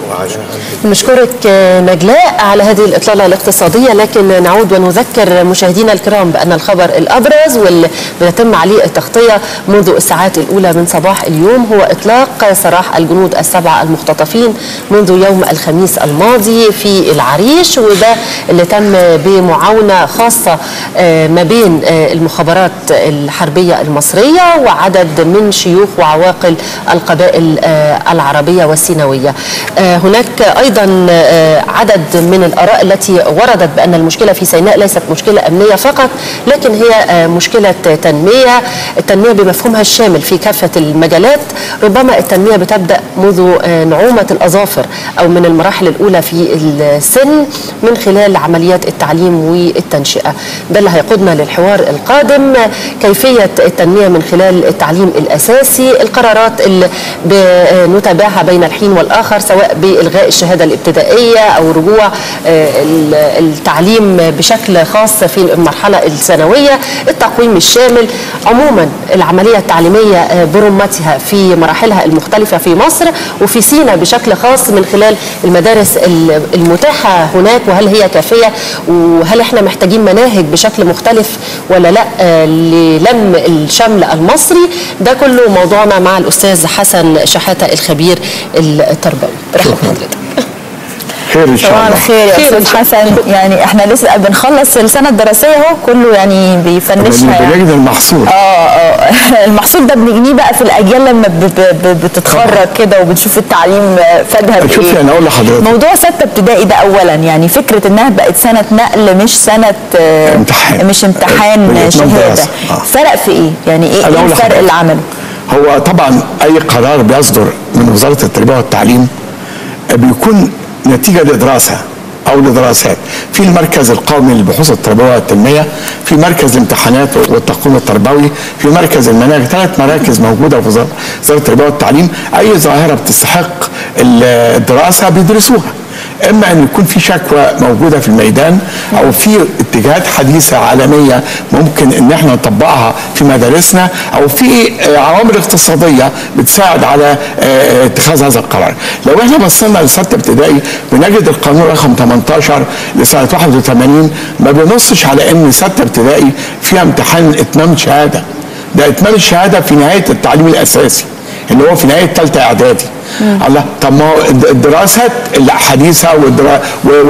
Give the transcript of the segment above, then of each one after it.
نشكرك نجلاء على هذه الإطلالة الاقتصادية لكن نعود ونذكر مشاهدينا الكرام بأن الخبر الأبرز واللي بيتم عليه التغطية منذ الساعات الأولى من صباح اليوم هو إطلاق سراح الجنود السبعة المختطفين منذ يوم الخميس الماضي في العريش وده اللي تم بمعاونة خاصة ما بين المخابرات الحربية المصرية وعدد من شيوخ وعواقل القبائل العربية والسيناوية هناك أيضا عدد من الآراء التي وردت بأن المشكلة في سيناء ليست مشكلة أمنية فقط لكن هي مشكلة تنمية التنمية بمفهومها الشامل في كافة المجالات ربما التنمية بتبدأ منذ نعومة الأظافر أو من المراحل الأولى في السن من خلال عمليات التعليم والتنشئة ده اللي هيقودنا للحوار القادم كيفية التنمية من خلال التعليم الأساسي القرارات اللي بنتابعها بين الحين والآخر سواء بإلغاء الشهادة الابتدائية أو رجوع التعليم بشكل خاص في المرحلة الثانوية التقويم الشامل عموما العملية التعليمية برمتها في مراحلها المختلفة في مصر وفي سينا بشكل خاص من خلال المدارس المتاحة هناك وهل هي كافية وهل احنا محتاجين مناهج بشكل مختلف ولا لا للم الشمل المصري ده كله موضوعنا مع الأستاذ حسن شحاتة الخبير التربوي رحمة حضرتك خير ان شاء الله طبعا خير يا استاذ حسن يعني احنا لسه بنخلص السنه الدراسيه اهو كله يعني بيفنشها يعني بنجد المحصول اه اه المحصول ده بنجنيه بقى في الاجيال لما ب ب بتتخرج كده وبنشوف التعليم فادها بايه شوفي انا اقول لحضرتك موضوع سته ابتدائي ده اولا يعني فكره انها بقت سنه نقل مش سنه آه امتحان مش امتحان شهاده آه. فرق في ايه؟ يعني ايه, إيه الفرق اللي عمله؟ هو طبعا اي قرار بيصدر من وزاره التربيه والتعليم بيكون نتيجه لدراسه او لدراسات في المركز القومي للبحوث التربويه والتنميه في مركز الامتحانات والتقويم التربوي في مركز المناهج ثلاث مراكز موجوده في وزاره التربيه والتعليم اي ظاهره بتستحق الدراسه بيدرسوها اما ان يكون في شكوى موجوده في الميدان او في اتجاهات حديثه عالميه ممكن ان احنا نطبقها في مدارسنا او في عوامل اقتصاديه بتساعد على اتخاذ هذا القرار. لو احنا بصينا لسته ابتدائي بنجد القانون رقم 18 لسنه 81 ما بينصش على ان سته ابتدائي فيها امتحان اتمام شهاده. ده اتمام الشهاده في نهايه التعليم الاساسي اللي هو في نهايه ثالثه اعدادي. الله طب ما هو الدراسات الحديثه والدرا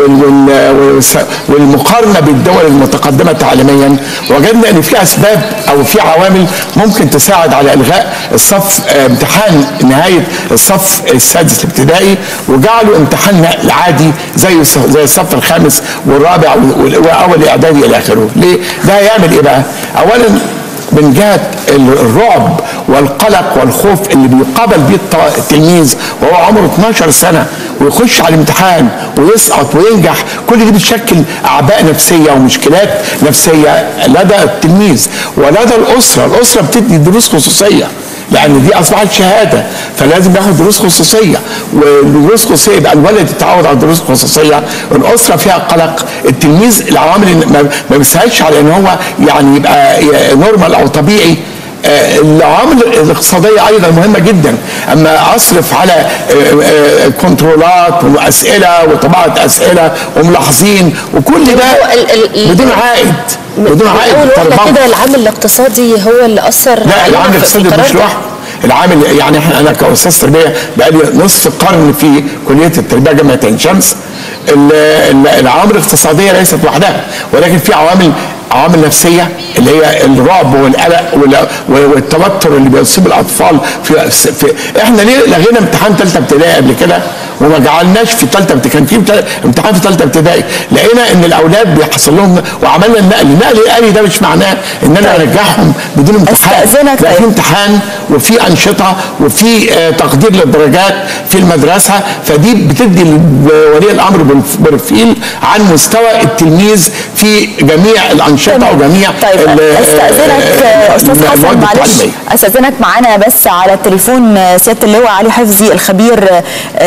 والمقارنه بالدول المتقدمه تعليميا وجدنا ان في اسباب او في عوامل ممكن تساعد على الغاء الصف امتحان نهايه الصف السادس الابتدائي وجعلوا امتحان نقل عادي زي زي الصف الخامس والرابع واول اعدادي الى اخره ليه ده هيعمل ايه بقى اولا من جهه الرعب والقلق والخوف اللي بيقابل بيه التلميذ وهو عمره 12 سنه ويخش على الامتحان ويسقط وينجح كل دي بتشكل اعباء نفسيه ومشكلات نفسيه لدى التلميذ ولدى الاسره، الاسره بتدي دروس خصوصيه لان دي اصبحت شهاده فلازم ياخد دروس خصوصيه والدروس الخصوصيه يبقى الولد يتعود على الدروس الخصوصيه الاسره فيها قلق التلميذ العوامل ما بيساعدش على ان هو يعني يبقى نورمال او طبيعي العوامل الاقتصادية أيضا مهمة جدا أما أصرف على كنترولات وأسئلة وطباعة أسئلة وملاحظين وكل ده بدون عائد بدون عائد اول كده العامل الاقتصادي هو اللي أثر لا العامل الاقتصادي مش لوحده العامل يعني احنا انا كاستاذ تربيه بقالي نصف قرن في كليه التربيه جامعه عين شمس العوامل الاقتصاديه ليست وحدها ولكن في عوامل عوامل نفسيه اللي هي الرعب والقلق والتوتر اللي بيصيب الاطفال في, في احنا ليه لغينا امتحان ثالثه ابتدائي قبل كده وما جعلناش في ثالثه كان في امتحان في ثالثه ابتدائي لقينا ان الاولاد بيحصل لهم وعملنا النقل النقل الالي ده مش معناه ان انا ارجعهم بدون امتحان استاذنك لا في امتحان وفي انشطه وفي آه تقدير للدرجات في المدرسه فدي بتدي ولي الامر بروفيل عن مستوى التلميذ في جميع الانشطه وجميع طيب استاذنك استاذ حسن معلش استاذنك معانا بس على التليفون سياده اللواء علي حفظي الخبير العسكري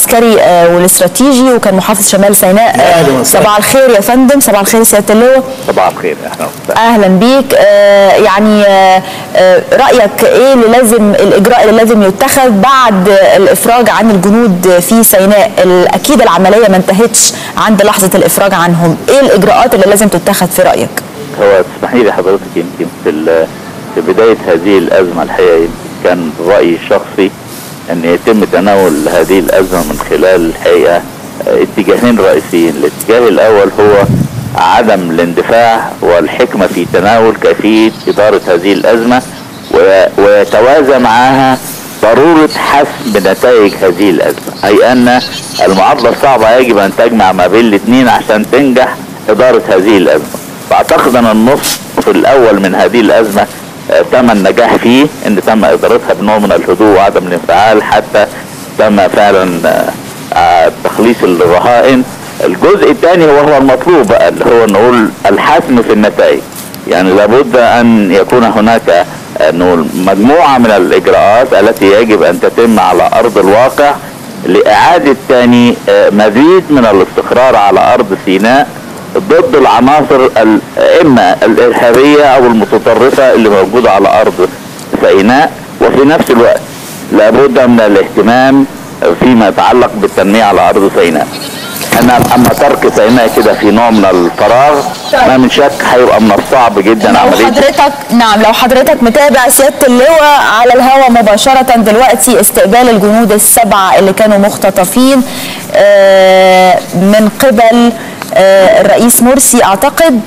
العسكري آه، والاستراتيجي وكان محافظ شمال سيناء يا أهلا آه، وسهلا. صباح الخير يا فندم صباح الخير سياده اللواء صباح الخير اهلا وسهلا اهلا بيك آه، يعني آه، آه، رايك ايه اللي لازم الاجراء اللي لازم يتخذ بعد الافراج عن الجنود في سيناء ال- اكيد العمليه ما انتهتش عند لحظه الافراج عنهم ايه الاجراءات اللي لازم تتخذ في رايك هو تسمحي لي حضرتك يمكن في ال- في بدايه هذه الازمه الحقيقه يمكن كان رايي الشخصي ان يتم تناول هذه الازمه من خلال الحقيقه آه، اتجاهين رئيسيين الاتجاه الاول هو عدم الاندفاع والحكمه في تناول كيفيه اداره هذه الازمه و- ويتوازى معها ضرورة حسم نتائج هذه الأزمة أي أن المعادلة الصعبة يجب أن تجمع ما بين الاثنين عشان تنجح إدارة هذه الأزمة فأعتقد أن النصف الأول من هذه الأزمة آه، تم النجاح فيه أن تم إدارتها بنوع من الهدوء وعدم الانفعال حتى تم فعلا آه، آه، تخليص الرهائن الجزء الثاني وهو المطلوب بقى اللي هو نقول الحسم في النتائج يعني لابد ان يكون هناك آه، نقول مجموعه من الاجراءات التي يجب ان تتم على ارض الواقع لاعاده ثاني آه، مزيد من الاستقرار على ارض سيناء ضد العناصر ال- اما الارهابيه او المتطرفه اللي موجوده على ارض سيناء وفي نفس الوقت لابد من الاهتمام فيما يتعلق بالتنميه على ارض سيناء انا اما ترك سيناء كده في نوع من الفراغ ما من شك هيبقى من الصعب جدا لو عمليه حضرتك نعم لو حضرتك متابع سياده اللواء على الهواء مباشره دلوقتي استقبال الجنود السبعه اللي كانوا مختطفين آه، من قبل آه، الرئيس مرسي اعتقد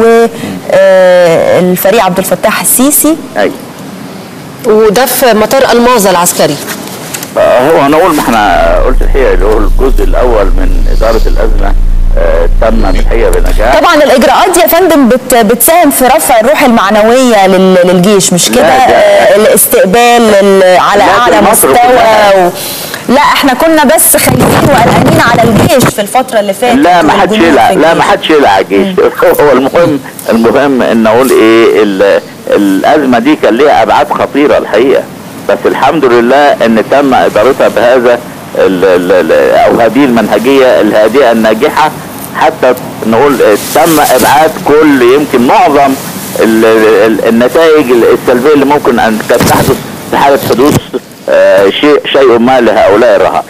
والفريق عبد الفتاح السيسي أيوة. وده في مطار الماظة العسكري آه، هو هنقول ما احنا قلت الحقيقه اللي هو الجزء الاول من اداره الازمه آه، تم الحقيقه بنجاح طبعا الاجراءات دي يا فندم بت بتساهم في رفع الروح المعنويه لل- للجيش مش لا، كده ده- آه، الاستقبال ال- على لا، اعلى في مصر مستوى كلها. و... لا احنا كنا بس خايفين وقلقانين على الجيش في الفتره اللي فاتت لا ما حدش والجنود يلعب في لا الجيش. ما حدش يلعب الجيش هو المهم المهم ان اقول ايه ال- الازمه دي كان ليها ابعاد خطيره الحقيقه بس الحمد لله ان تم ادارتها بهذا ال ال ال او هذه المنهجيه الهادئه الناجحه حتى نقول تم ابعاد كل يمكن معظم ال ال النتائج السلبيه اللي ممكن ان كانت تحدث في حاله حدوث آه، شيء شيء ما لهؤلاء الرهائن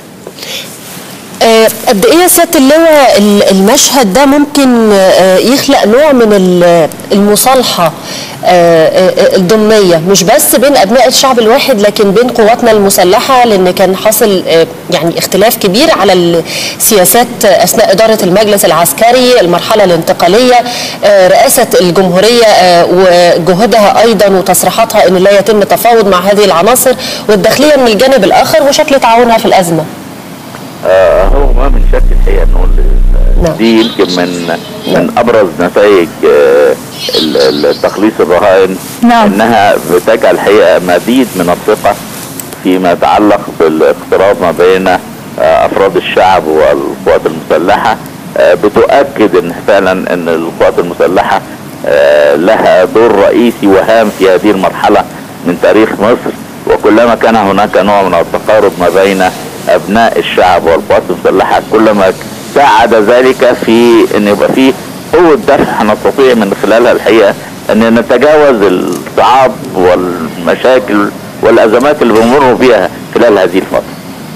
آه، قد ايه يا سياده اللواء ال- المشهد ده ممكن آه، يخلق نوع من ال- المصالحه آه، آه، الضمنيه مش بس بين ابناء الشعب الواحد لكن بين قواتنا المسلحه لان كان حاصل آه، يعني اختلاف كبير على السياسات اثناء اداره المجلس العسكري المرحله الانتقاليه آه، رئاسه الجمهوريه آه، وجهودها ايضا وتصريحاتها ان لا يتم تفاوض مع هذه العناصر والداخليه من الجانب الاخر وشكل تعاونها في الازمه آه، هو ما من شك الحقيقه نقول نعم. دي يمكن من من ابرز نتائج آه، ال- ال- تخليص الرهائن نعم. انها بتجعل الحقيقه مزيد من الثقه فيما يتعلق بالاقتراب ما بين آه، افراد الشعب والقوات المسلحه آه، بتؤكد ان فعلا ان القوات المسلحه آه، لها دور رئيسي وهام في هذه المرحله من تاريخ مصر وكلما كان هناك نوع من التقارب ما بين ابناء الشعب والقوات المسلحه كلما ساعد ذلك في ان يبقى فيه قوه دفع نستطيع من خلالها الحقيقه ان نتجاوز الصعاب والمشاكل والازمات اللي بنمر بها خلال هذه الفتره.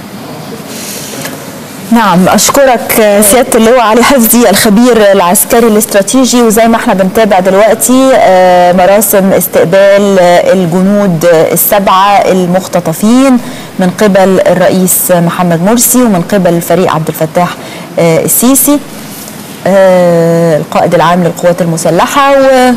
نعم اشكرك آه، سياده اللواء علي حفظي الخبير العسكري الاستراتيجي وزي ما احنا بنتابع دلوقتي آه، مراسم استقبال آه، الجنود آه، السبعه المختطفين من قبل الرئيس محمد مرسي ومن قبل الفريق عبد الفتاح آه، السيسي آه، القائد العام للقوات المسلحه و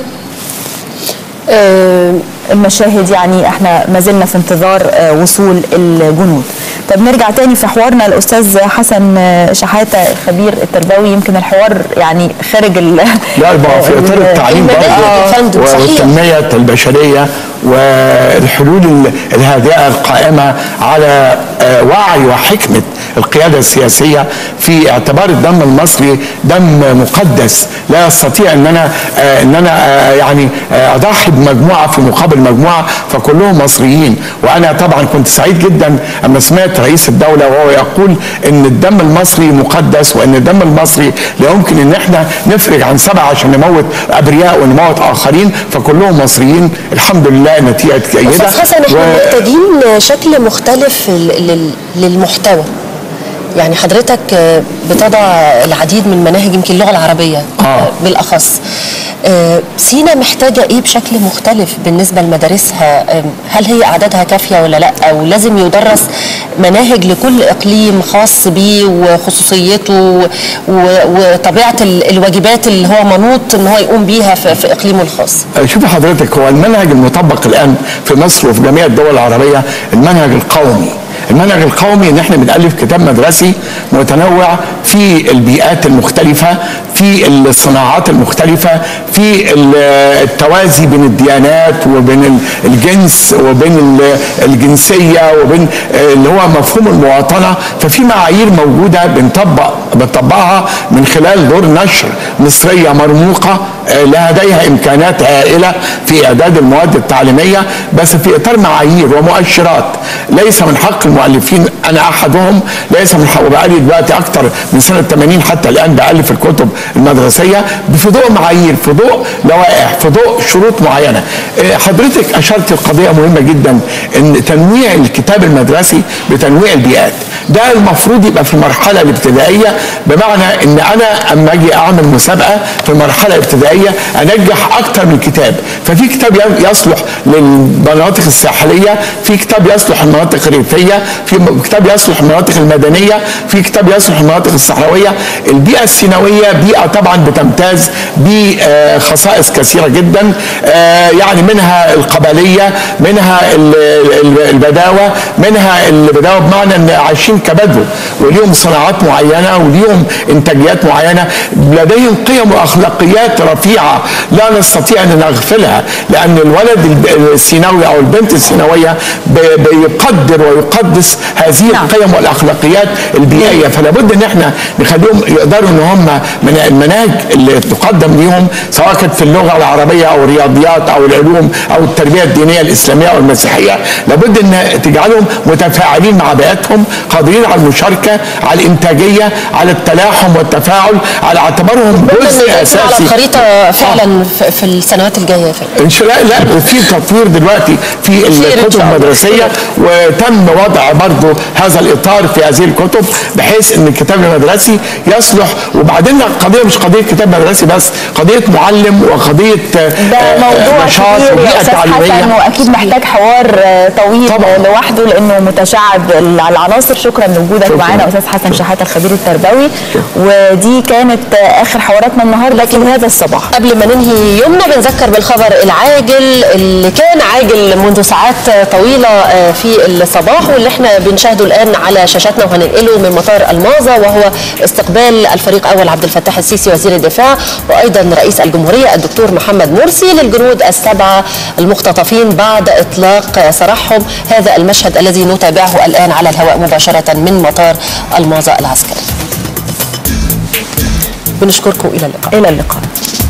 آه، المشاهد يعني احنا ما زلنا في انتظار آه، وصول الجنود طب نرجع تاني في حوارنا الاستاذ حسن آه، شحاته الخبير التربوي يمكن الحوار يعني خارج ال لا يبقى في اطار التعليم المناهج برضه يا فندم، صحيح. والتنميه البشريه والحلول ال- الهادئه القائمه على آه، وعي وحكمه القياده السياسيه في اعتبار الدم المصري دم مقدس لا يستطيع ان انا آه ان انا آه يعني آه اضحي بمجموعه في مقابل مجموعه فكلهم مصريين وانا طبعا كنت سعيد جدا اما سمعت رئيس الدوله وهو يقول ان الدم المصري مقدس وان الدم المصري لا يمكن ان احنا نفرج عن سبعه عشان نموت ابرياء ونموت اخرين فكلهم مصريين الحمد لله نتيجه جيده استاذ حسن احنا و- محتاجين شكل مختلف لل- لل- للمحتوى يعني حضرتك آه، بتضع العديد من المناهج يمكن اللغه العربيه آه. بالاخص آه، سينا محتاجه ايه بشكل مختلف بالنسبه لمدارسها آم، هل هي اعدادها كافيه ولا لا او لازم يدرس مناهج لكل اقليم خاص بيه وخصوصيته و- و- وطبيعه ال- الواجبات اللي هو منوط ان هو يقوم بيها في في اقليمه الخاص شوفي حضرتك هو المنهج المطبق الان في مصر وفي جميع الدول العربيه المنهج القومي المنهج القومي ان احنا بنالف كتاب مدرسي متنوع في البيئات المختلفه في الصناعات المختلفه في ال- التوازي بين الديانات وبين ال- الجنس وبين ال- الجنسيه وبين آه، اللي هو مفهوم المواطنه ففي معايير موجوده بنطبق بنطبقها من خلال دور نشر مصريه مرموقه آه، لديها امكانات هائله في اعداد المواد التعليميه بس في اطار معايير ومؤشرات ليس من حق المؤلفين انا احدهم ليس من حق وبقالي دلوقتي اكثر من سنه 80 حتى الان بالف الكتب المدرسيه في ضوء معايير في ضوء لوائح في ضوء شروط معينه آه، حضرتك اشرت لقضيه مهمه جدا ان تنويع الكتاب المدرسي بتنويع البيئات ده المفروض يبقى في المرحله الابتدائيه بمعنى ان انا اما اجي اعمل مسابقه في المرحله الابتدائيه انجح اكتر من كتاب ففي كتاب يصلح للمناطق الساحليه في كتاب يصلح للمناطق الريفيه في كتاب يصلح للمناطق المدنيه في كتاب يصلح للمناطق الصحراويه البيئه السيناويه بيئه طبعا بتمتاز بخصائص كثيره جدا آه، يعني منها القبليه منها ال- ال- البداوه منها البداوه بمعنى ان عايشين كبدو وليهم صناعات معينه وليهم انتاجيات معينه لديهم قيم واخلاقيات رفيعه لا نستطيع ان نغفلها لان الولد الب- السيناوي او البنت السيناويه ب- بيقدر ويقدس هذه نعم. القيم والاخلاقيات البيئيه فلا بد ان احنا نخليهم يقدروا ان هم من المناهج اللي تقدم ليهم سواء كانت في اللغه العربيه او الرياضيات او العلوم او التربيه الدينيه الاسلاميه او المسيحيه لابد ان تجعلهم متفاعلين مع بيئتهم قادرين على المشاركه على الانتاجيه على التلاحم والتفاعل على اعتبارهم جزء على اساسي الخريطه فعلا في- في السنوات الجايه يا فندم ان شاء الله لا في تطوير دلوقتي في إن الكتب شاء الله. المدرسيه وتم وضع برضو هذا الاطار في هذه الكتب بحيث ان الكتاب المدرسي يصلح وبعدين القضيه مش قضيه كتاب مدرسي بس قضيه معلم وقضيه ده آه، موضوع نشاط كبير يا وبيئه استاذ حسن تعليميه واكيد محتاج حوار آه، طويل طبعاً. لوحده لانه متشعب ال- العناصر شكرا لوجودك شكراً. معانا استاذ حسن شحاته الخبير التربوي ودي كانت آه، اخر حواراتنا النهارده في هذا الصباح قبل ما ننهي يومنا بنذكر بالخبر العاجل اللي كان عاجل منذ ساعات طويلة آه، في الصباح واللي احنا بنشاهده الآن على شاشاتنا وهننقله من مطار الماظة وهو استقبال الفريق أول عبد الفتاح السيسي وزير الدفاع وأيضا رئيس الجمهورية الدكتور محمد مرسي للجنود السبعة المختطفين بعد إطلاق سراحهم هذا المشهد الذي نتابعه الآن على الهواء مباشرة من مطار الماظة العسكري بنشكركم إلى اللقاء الى اللقاء